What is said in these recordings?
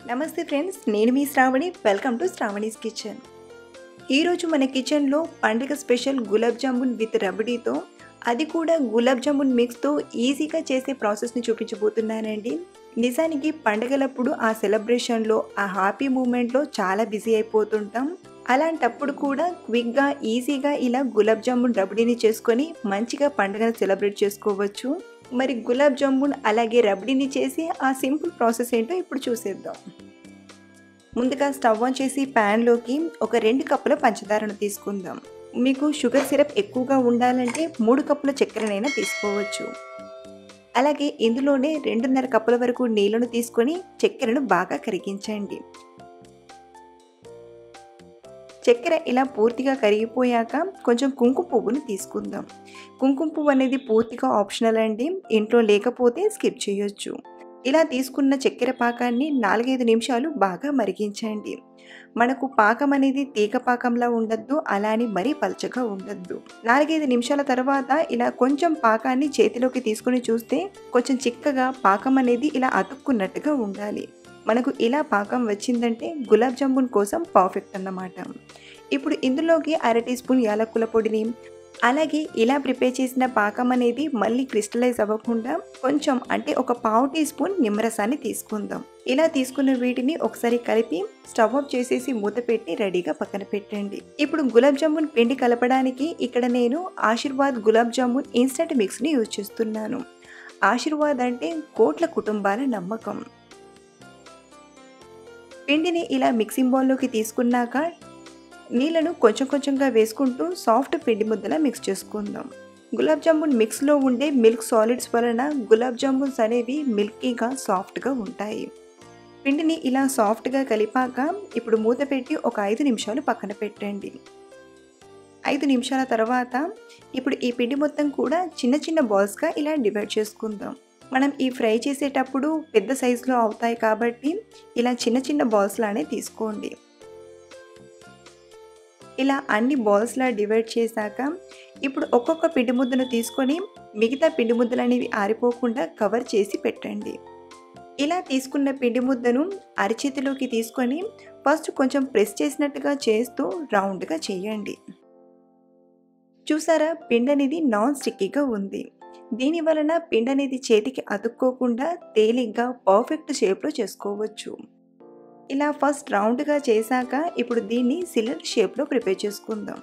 నమస్తే ఫ్రెండ్స్ నేను మీ Shravani welcome to Shravani's kitchen ఈరోజు మన కిచెన్లో పండుగ స్పెషల్ గులాబ్ జామున్ విత్ రబడీతో అది కూడా గులాబ్ జామున్ మిక్స్తో ఈజీగా చేసే ప్రాసెస్ని చూపించబోతున్నానండి నిజానికి పండగలప్పుడు ఆ సెలబ్రేషన్లో ఆ హ్యాపీ మూమెంట్లో చాలా బిజీ అయిపోతుంటాం అలాంటప్పుడు కూడా క్విక్గా ఈజీగా ఇలా గులాబ్ జామున్ రబడీని చేసుకొని మంచిగా పండుగను సెలబ్రేట్ చేసుకోవచ్చు మరి గులాబ్ జామున్ అలాగే రబడీని చేసి ఆ సింపుల్ ప్రాసెస్ ఏంటో ఇప్పుడు చూసేద్దాం ముందుగా స్టవ్ ఆన్ చేసి ప్యాన్లోకి ఒక రెండు కప్పుల పంచదారను తీసుకుందాం మీకు షుగర్ సిరప్ ఎక్కువగా ఉండాలంటే మూడు కప్పుల చక్కెరనైనా తీసుకోవచ్చు అలాగే ఇందులోనే రెండున్నర కప్పుల వరకు నీళ్లను తీసుకొని చక్కెరను బాగా కరిగించండి చక్కెర ఇలా పూర్తిగా కరిగిపోయాక కొంచెం కుంకుమ పువ్వును తీసుకుందాం కుంకుమ పువ్వు అనేది పూర్తిగా ఆప్షనల్ అండి ఇంట్లో లేకపోతే స్కిప్ చేయొచ్చు ఇలా తీసుకున్న చక్కెర పాకాన్ని నాలుగైదు నిమిషాలు బాగా మరిగించండి మనకు పాకం అనేది తీగ పాకంలా ఉండద్దు అలా అని మరీ పలచగా ఉండద్దు నాలుగైదు నిమిషాల తర్వాత ఇలా కొంచెం పాకాన్ని చేతిలోకి తీసుకుని చూస్తే కొంచెం చిక్కగా పాకం అనేది ఇలా అతుక్కున్నట్టుగా ఉండాలి మనకు ఇలా పాకం వచ్చిందంటే గులాబ్ జామున్ కోసం పర్ఫెక్ట్ అన్నమాట ఇప్పుడు ఇందులోకి అర టీ స్పూన్ యాలక్కుల పొడిని అలాగే ఇలా ప్రిపేర్ చేసిన పాకం అనేది మళ్ళీ క్రిస్టలైజ్ అవ్వకుండా కొంచెం అంటే ఒక పావు టీ స్పూన్ నిమ్మరసాన్ని తీసుకుందాం ఇలా తీసుకున్న వీటిని ఒకసారి కలిపి స్టవ్ ఆఫ్ చేసేసి మూత పెట్టి రెడీగా పక్కన పెట్టండి ఇప్పుడు గులాబ్ జామున్ పిండి కలపడానికి ఇక్కడ నేను ఆశీర్వాద్ గులాబ్ జామున్ ఇన్స్టెంట్ మిక్స్ని యూజ్ చేస్తున్నాను ఆశీర్వాద్ అంటే కోట్ల కుటుంబాల నమ్మకం పిండిని ఇలా మిక్సింగ్ బౌల్లోకి తీసుకున్నాక నీళ్ళను కొంచెం కొంచెంగా వేసుకుంటూ సాఫ్ట్ పిండి ముద్దలా మిక్స్ చేసుకుందాం గులాబ్ జామున్ మిక్స్లో ఉండే మిల్క్ సాలిడ్స్ వలన గులాబ్ జామున్స్ అనేవి మిల్కీగా సాఫ్ట్గా ఉంటాయి పిండిని ఇలా సాఫ్ట్గా కలిపాక ఇప్పుడు మూత పెట్టి ఒక ఐదు నిమిషాలు పక్కన పెట్టండి ఐదు నిమిషాల తర్వాత ఇప్పుడు ఈ పిండి మొత్తం కూడా చిన్న చిన్న బాల్స్గా ఇలా డివైడ్ చేసుకుందాం మనం ఈ ఫ్రై చేసేటప్పుడు పెద్ద సైజులో అవుతాయి కాబట్టి ఇలా చిన్న చిన్న బాల్స్లానే తీసుకోండి ఇలా అన్ని బాల్స్లా డివైడ్ చేశాక ఇప్పుడు ఒక్కొక్క పిండి ముద్దను తీసుకొని మిగతా పిండి ముద్దలు అనేవి ఆరిపోకుండా కవర్ చేసి పెట్టండి ఇలా తీసుకున్న పిండి ముద్దను అరిచేతిలోకి తీసుకొని ఫస్ట్ కొంచెం ప్రెస్ చేసినట్టుగా చేస్తూ రౌండ్గా చేయండి చూసారా పిండి అనేది నాన్ స్టిక్కీగా ఉంది దీని వలన పిండి అనేది చేతికి అతుక్కోకుండా తేలిగ్గా పర్ఫెక్ట్ షేప్లో చేసుకోవచ్చు ఇలా ఫస్ట్ రౌండ్గా చేశాక ఇప్పుడు దీన్ని సిలిండర్ షేప్లో ప్రిపేర్ చేసుకుందాం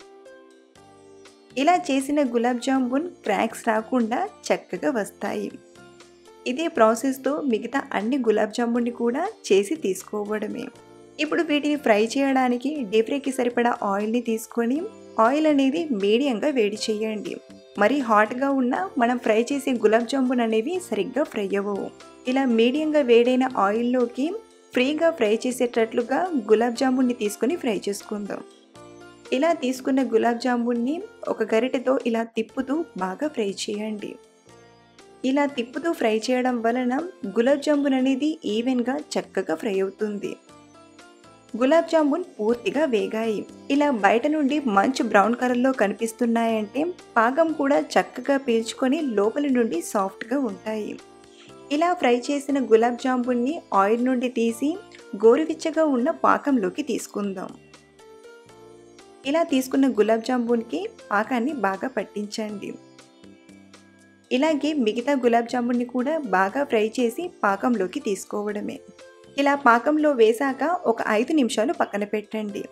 ఇలా చేసిన గులాబ్ జామున్ క్రాక్స్ రాకుండా చక్కగా వస్తాయి ఇదే ప్రాసెస్తో మిగతా అన్ని గులాబ్ జామున్ని కూడా చేసి తీసుకోవడమే ఇప్పుడు వీటిని ఫ్రై చేయడానికి డీప్ ఫ్రైకి సరిపడా ఆయిల్ని తీసుకొని ఆయిల్ అనేది మీడియంగా వేడి చేయండి మరి హాట్గా ఉన్న మనం ఫ్రై చేసే గులాబ్ జామున్ అనేవి సరిగ్గా ఫ్రై అవ్వవు ఇలా మీడియంగా వేడైన ఆయిల్లోకి ఫ్రీగా ఫ్రై చేసేటట్లుగా గులాబ్ జామున్ని తీసుకొని ఫ్రై చేసుకుందాం ఇలా తీసుకున్న గులాబ్ జామున్ని ఒక గరిటెతో ఇలా తిప్పుతూ బాగా ఫ్రై చేయండి ఇలా తిప్పుతూ ఫ్రై చేయడం వలన గులాబ్ జామున్ అనేది ఈవెన్గా చక్కగా ఫ్రై అవుతుంది గులాబ్ జామున్ పూర్తిగా వేగాయి ఇలా బయట నుండి మంచి బ్రౌన్ కలర్లో కనిపిస్తున్నాయంటే పాకం కూడా చక్కగా పీల్చుకొని లోపలి నుండి సాఫ్ట్గా ఉంటాయి ఇలా ఫ్రై చేసిన గులాబ్ జామున్ని ఆయిల్ నుండి తీసి గోరువిచ్చగా ఉన్న పాకంలోకి తీసుకుందాం ఇలా తీసుకున్న గులాబ్ జామున్కి పాకాన్ని బాగా పట్టించండి ఇలాగే మిగతా గులాబ్ జామున్ని కూడా బాగా ఫ్రై చేసి పాకంలోకి తీసుకోవడమే ఇలా పాకంలో వేశాక ఒక ఐదు నిమిషాలు పక్కన పెట్టండి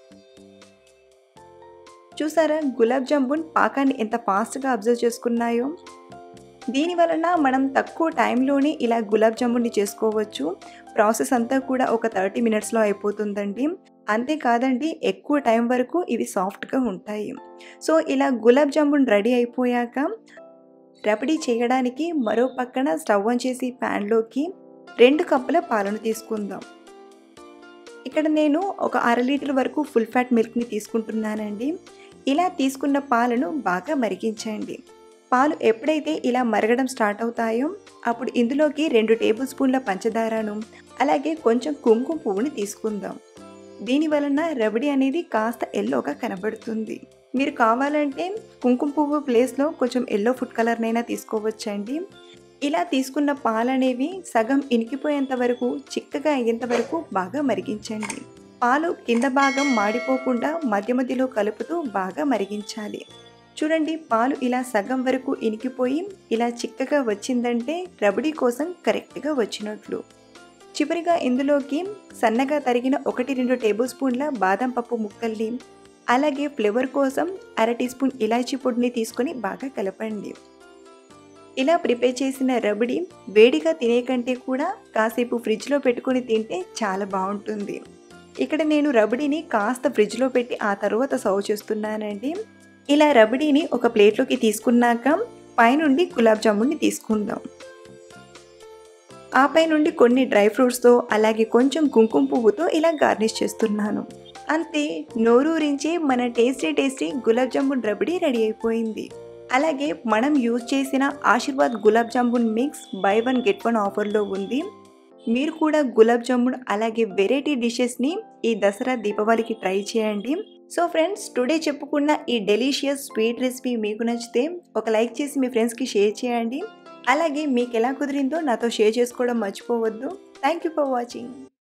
చూసారా గులాబ్ జామున్ పాకాన్ని ఎంత ఫాస్ట్గా అబ్జర్వ్ చేసుకున్నాయో దీని వలన మనం తక్కువ టైంలోనే ఇలా గులాబ్ జామున్ని చేసుకోవచ్చు ప్రాసెస్ అంతా కూడా ఒక థర్టీ మినిట్స్లో అయిపోతుందండి అంతేకాదండి ఎక్కువ టైం వరకు ఇవి సాఫ్ట్గా ఉంటాయి సో ఇలా గులాబ్ జామున్ రెడీ అయిపోయాక రబడీ చేయడానికి మరో పక్కన స్టవ్ ఆన్ చేసి ప్యాన్లోకి రెండు కప్పుల పాలను తీసుకుందాం ఇక్కడ నేను ఒక అర లీటర్ వరకు ఫుల్ ఫ్యాట్ మిల్క్ని తీసుకుంటున్నానండి ఇలా తీసుకున్న పాలను బాగా మరిగించండి పాలు ఎప్పుడైతే ఇలా మరగడం స్టార్ట్ అవుతాయో అప్పుడు ఇందులోకి రెండు టేబుల్ స్పూన్ల పంచదారను అలాగే కొంచెం కుంకుమ పువ్వుని తీసుకుందాం దీని వలన రబడి అనేది కాస్త ఎల్లోగా కనబడుతుంది మీరు కావాలంటే కుంకుమ పువ్వు ప్లేస్లో కొంచెం ఎల్లో ఫుడ్ కలర్నైనా తీసుకోవచ్చండి ఇలా తీసుకున్న పాలనేవి సగం ఇనికిపోయేంత వరకు చిక్కగా అయ్యేంత వరకు బాగా మరిగించండి పాలు కింద భాగం మాడిపోకుండా మధ్య మధ్యలో కలుపుతూ బాగా మరిగించాలి చూడండి పాలు ఇలా సగం వరకు ఇనికిపోయి ఇలా చిక్కగా వచ్చిందంటే రబడీ కోసం కరెక్ట్గా వచ్చినట్లు చివరిగా ఇందులోకి సన్నగా తరిగిన ఒకటి రెండు టేబుల్ స్పూన్ల బాదం పప్పు ముక్కల్ని అలాగే ఫ్లేవర్ కోసం అర టీ స్పూన్ ఇలాచీ పొడిని తీసుకొని బాగా కలపండి ఇలా ప్రిపేర్ చేసిన రబడి వేడిగా తినే కంటే కూడా కాసేపు ఫ్రిడ్జ్లో పెట్టుకొని తింటే చాలా బాగుంటుంది ఇక్కడ నేను రబడీని కాస్త ఫ్రిడ్జ్లో పెట్టి ఆ తర్వాత సర్వ్ చేస్తున్నానండి ఇలా రబడీని ఒక ప్లేట్లోకి తీసుకున్నాక పైనుండి గులాబ్ జామున్ని తీసుకుందాం ఆపై నుండి కొన్ని డ్రై ఫ్రూట్స్తో అలాగే కొంచెం కుంకుమ పువ్వుతో ఇలా గార్నిష్ చేస్తున్నాను అంతే నోరూరించి మన tasty tasty gulab jamun rabri ready అయిపోయింది అలాగే మనం యూజ్ చేసిన Aashirvaad gulab jamun mix buy one get one ఆఫర్లో ఉంది మీరు కూడా గులాబ్ జామున్ అలాగే వెరైటీ డిషెస్ని ఈ దసరా దీపావళికి ట్రై చేయండి సో ఫ్రెండ్స్ టుడే చెప్పుకున్న ఈ డెలీషియస్ స్వీట్ రెసిపీ మీకు నచ్చితే ఒక లైక్ చేసి మీ ఫ్రెండ్స్కి షేర్ చేయండి అలాగే మీకు ఎలా కుదిరిందో నాతో షేర్ చేసుకోవడం మర్చిపోవద్దు థ్యాంక్ యూ ఫర్ వాచింగ్